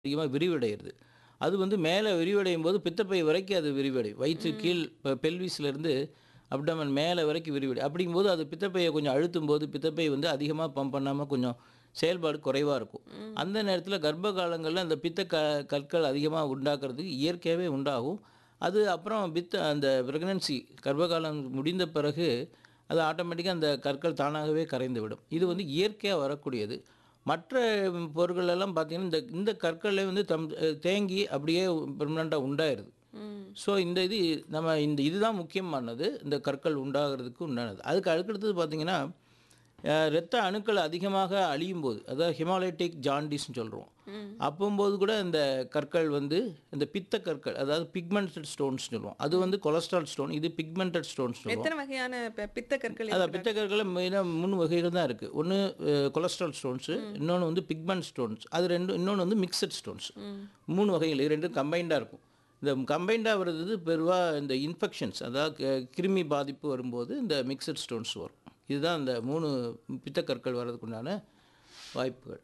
அதிகமாக விரிவடைகிறது அது வந்து மேலே விரிவடையும் போது பித்தப்பை வரைக்கும் அது விரிவடையும் வயிற்று கீழ் இப்போ பெல்விஸ்லேருந்து அப்டமன் மேலே வரைக்கும் விரிவடை அப்படிங்கும்போது அது பித்தப்பையை கொஞ்சம் அழுத்தும் போது பித்தப்பை வந்து அதிகமாக பம்ப் பண்ணாமல் கொஞ்சம் செயல்பாடு குறைவாக இருக்கும் அந்த நேரத்தில் கர்ப்ப காலங்களில் அந்த பித்த க கற்கள் அதிகமாக உண்டாக்குறதுக்கு இயற்கையாகவே உண்டாகும் அது அப்புறம் பித்த அந்த ப்ரெக்னன்சி கர்ப்பகாலம் முடிந்த பிறகு அது ஆட்டோமேட்டிக்காக அந்த கற்கள் தானாகவே கரைந்து விடும் இது வந்து இயற்கையாக வரக்கூடியது மற்ற பொருட்கள் எல்லாம் பார்த்தீங்கன்னா இந்த இந்த கற்களே வந்து தம் தேங்கி அப்படியே பெர்மனண்ட்டாக உண்டாயிருது ம் ஸோ இந்த இது நம்ம இந்த இதுதான் முக்கியமானது இந்த கற்கள் உண்டாகிறதுக்கு உண்டானது அதுக்கு அடுத்தது பார்த்தீங்கன்னா அஹ், இரத்த அணுக்கள் அதிகமாக அழியும் போது அதாவது ஹிமாலயட்டிக் ஜாண்டிஸ்னு சொல்கிறோம் அப்போம்போது கூட இந்த கற்கள் வந்து இந்த பித்த கற்கள் அதாவது பிக்மெண்டட் ஸ்டோன்ஸ் சொல்லுவோம் அது வந்து கொலஸ்ட்ரால் ஸ்டோன் இது பிக்மெண்டட் ஸ்டோன்ஸ் சொல்லுவோம் எத்தனை வகையான ப- பித்த கற்கள் அதான் பித்த கற்கள் மெயினாக மூணு வகைகள் தான் இருக்குது ஒன்று கொலஸ்ட்ரால் ஸ்டோன்ஸு இன்னொன்று வந்து பிக்மெண்ட் ஸ்டோன்ஸ் அது ரெண்டும் இன்னொன்று வந்து மிக்சட் ஸ்டோன்ஸ் மூணு வகைகள் இது ரெண்டும் கம்பைண்டாக இருக்கும் இந்த கம்பைண்டாக வர்றது பெருவாக இந்த இன்ஃபெக்ஷன்ஸ் அதாவது க- கிருமி பாதிப்பு வரும்போது இந்த மிக்சட் ஸ்டோன்ஸ் வரும் இதுதான் இந்த மூணு பித்தக்கற்கள் வர்றதுக்குண்டான வாய்ப்புகள்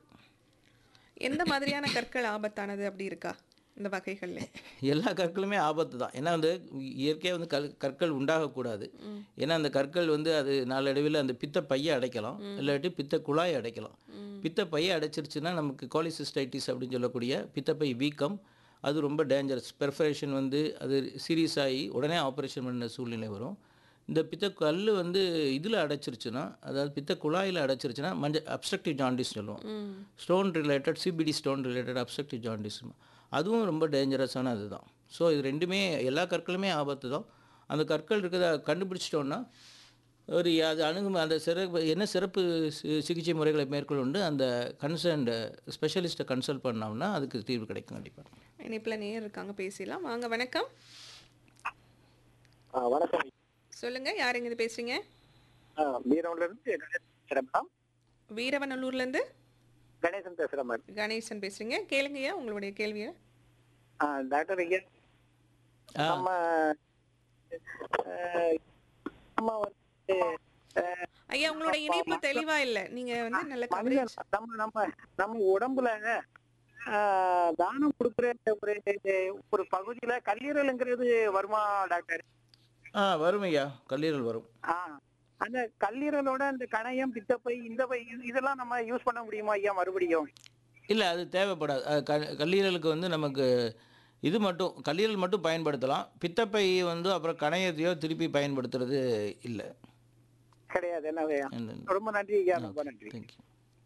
எந்த மாதிரியான கற்கள் ஆபத்தானது அப்படி இருக்கா இந்த வகைகள்ல எல்லா கற்களுமே ஆபத்து தான் ஏன்னா வந்து இயற்கையாக வந்து கல் கற்கள் உண்டாகக்கூடாது ஏன்னா அந்த கற்கள் வந்து அது நாளடைவில் அந்த பித்த பையை அடைக்கலாம் இல்லாட்டி பித்த குழாயை அடைக்கலாம் பித்த பையை அடைச்சிருச்சுன்னா நமக்கு கோலிசிஸ்டைட்டிஸ் அப்படின்னு சொல்லக்கூடிய பித்தப்பை வீக்கம் அது ரொம்ப டேஞ்சரஸ் பெர்ஃபரேஷன் வந்து அது சீரியஸ் ஆகி உடனே ஆப்ரேஷன் பண்ண சூழ்நிலை வரும் இந்த பித்த கல் வந்து இதில் அடைச்சிருச்சுன்னா அதாவது பித்த குழாயில் அடைச்சிருச்சுன்னா மஞ்சள் அப்ஸ்ட்ரக்டிவ் ஜாண்டிஸ் சொல்லுவோம் stone related CBD stone related obstructive jaundice அதுவும் ரொம்ப டேஞ்சரஸான அதுதான் ஸோ இது ரெண்டுமே எல்லா கற்களுமே ஆபத்து தான் அந்த கற்கள் இருக்கிறத கண்டுபிடிச்சிட்டோன்னா ஒரு அது அணுகு அந்த சிறப்பு என்ன சிறப்பு சி- சிகிச்சை முறைகளை மேற்கொண்டு அந்த கன்சர்ன்டு ஸ்பெஷலிஸ்ட்டை கன்சல்ட் பண்ணோம்னா அதுக்கு தீர்வு கிடைக்கும் கண்டிப்பாக இணைப்புல நேர் இருக்காங்க பேசிடலாம் வாங்க வணக்கம் ஆ, வணக்கம் சொல்லுங்க யார் எங்க பேசுறீங்க ஆ, பீரவன்ல இருந்து கணேசன் பேசுறேன் மேடம் வீரவநல்லூர்ல இருந்து கணேசன் பேசுறேன் மேடம் கணேசன் பேசுறீங்க கேளுங்கய்யா உங்களுடைய கேள்வியை ஆ, டாக்டர் ஐயா ஆ நம்ம ஆ, நம்ம வந்து ஆ, ஐயா உங்களோட இணைப்பு தெளிவா இல்ல நீங்க வந்து நல்ல மனிதன் கவரேஜ் நம்ம நம்ம நம்ம உடம்புல ஆ, தானம் கொடுக்குற ஒரு ஒரு பகுதியில கல்லீரலுங்கிறது வருமா டாக்டர் ஆ வரும் ஐயா கல்லீரல் வரும் ஆ அந்த கல்லீரலோட அந்த கணையம் பித்தப்பை இந்த பை இது- இதெல்லாம் நம்ம யூஸ் பண்ண முடியுமா ஐயா மறுபடியும் இல்லை அது தேவைப்படாது அது க கல்லீரலுக்கு வந்து நமக்கு இது மட்டும் கல்லீரல் மட்டும் பயன்படுத்தலாம் பித்தப்பை வந்து அப்புறம் கணையத்தையோ திருப்பி பயன்படுத்துறது இல்லை கிடையாது என்ன ஐயா ரொம்ப நன்றி ஐயா ரொம்ப நன்றி தேங்க்யூ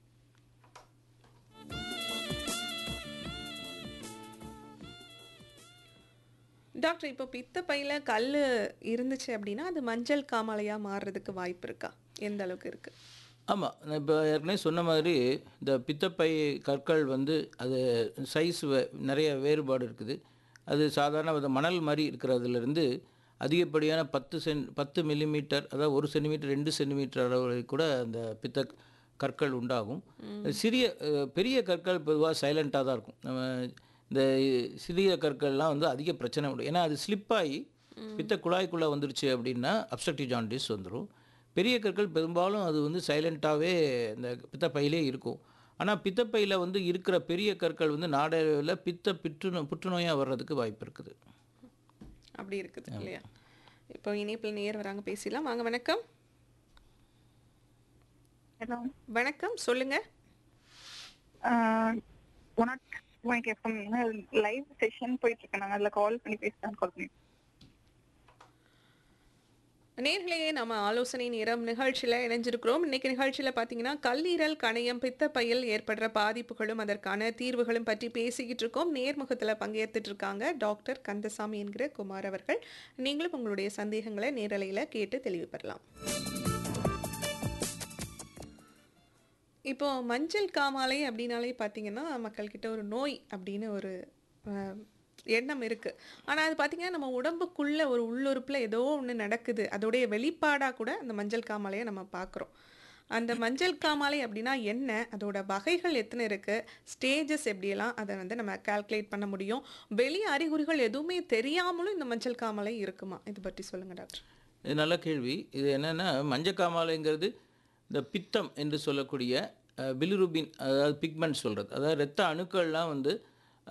டாக்டர் இப்போ பித்த பையில கல் இருந்துச்சு அப்படின்னா அது மஞ்சள் காமாலையா மாறுறதுக்கு வாய்ப்பு இருக்கா எந்த அளவுக்கு இருக்கு ஆமாம் நான் இப்போ ஏற்கனவே சொன்ன மாதிரி இந்த பித்தப்பை கற்கள் வந்து அது சைஸ் நிறைய வேறுபாடு இருக்குது அது சாதாரண ஒரு மணல் மாதிரி இருக்கிறதுலேருந்து அதிகப்படியான பத்து சென் பத்து மில்லிமீட்டர் அதாவது ஒரு சென்டிமீட்டர் ரெண்டு சென்டிமீட்டர் அளவு கூட அந்த பித்த கற்கள் உண்டாகும் சிறிய அஹ், பெரிய கற்கள் பொதுவாக சைலண்ட்டாக தான் இருக்கும் நம்ம இந்த சிறிய கற்கள்லாம் வந்து அதிக பிரச்சனை உண்டு ஏன்னா அது ஸ்லிப்பாகி பித்த குழாய்க்குள்ளே வந்துருச்சு அப்படின்னா அப்ஸ்ட்ரக்டிவ் ஜாண்டிஸ் வந்துடும் பெரிய கற்கள் பெரும்பாலும் அது வந்து சைலண்ட்டாகவே இந்த பித்தப்பையிலே இருக்கும் ஆனால் பித்தப்பையில் வந்து இருக்கிற பெரிய கற்கள் வந்து நாடளவில் பித்த புற்றுநோய் புற்றுநோயாக வர்றதுக்கு வாய்ப்பு இருக்குது அப்படி இருக்குது இல்லையா இப்போ இணைப்பில் நேர் வராங்க பேசிடலாம் வாங்க வணக்கம் ஹலோ வணக்கம் சொல்லுங்க உனக்கு எஃப்எம் லைவ் செஷன் போயிட்டு இருக்கேன் நாங்கள் அதில் கால் பண்ணி பேசலாம் கால் பண்ணி நேர்களே நம்ம ஆலோசனை நேரம் நிகழ்ச்சியில் இணைஞ்சிருக்கிறோம் இன்னைக்கு நிகழ்ச்சியில் பார்த்தீங்கன்னா கல்லீரல் கணையம் பித்தப்பையில் ஏற்படுற பாதிப்புகளும் அதற்கான தீர்வுகளும் பற்றி பேசிக்கிட்டு இருக்கோம் நேர்முகத்தில் பங்கேற்றுட்டு இருக்காங்க டாக்டர் கந்தசாமி என்கிற குமார் அவர்கள் நீங்களும் உங்களுடைய சந்தேகங்களை நேரலையில் கேட்டு தெளிவு பெறலாம் இப்போ மஞ்சள் காமாலை அப்படின்னாலே பார்த்தீங்கன்னா மக்கள்கிட்ட ஒரு நோய் அப்படின்னு ஒரு அஹ், எண்ணம் இருக்குது ஆனால் அது பார்த்தீங்கன்னா நம்ம உடம்புக்குள்ள ஒரு உள்ளுறுப்பில் ஏதோ ஒன்று நடக்குது அதோடைய வெளிப்பாடாக கூட அந்த மஞ்சள் காமாலையை நம்ம பார்க்குறோம் அந்த மஞ்சள் காமாலை அப்படின்னா என்ன அதோட வகைகள் எத்தனை இருக்குது ஸ்டேஜஸ் எப்படியெல்லாம் அதை வந்து நம்ம கால்குலேட் பண்ண முடியும் வெளி அறிகுறிகள் எதுவுமே தெரியாமலும் இந்த மஞ்சள் காமாலை இருக்குமா இது பற்றி சொல்லுங்கள் டாக்டர் இது நல்ல கேள்வி இது என்னென்னா மஞ்சக்காமாலைங்கிறது இந்த பித்தம் என்று சொல்லக்கூடிய பிலிருபின் அதாவது பிக்மெண்ட் சொல்கிறது அதாவது இரத்த அணுக்கள்லாம் வந்து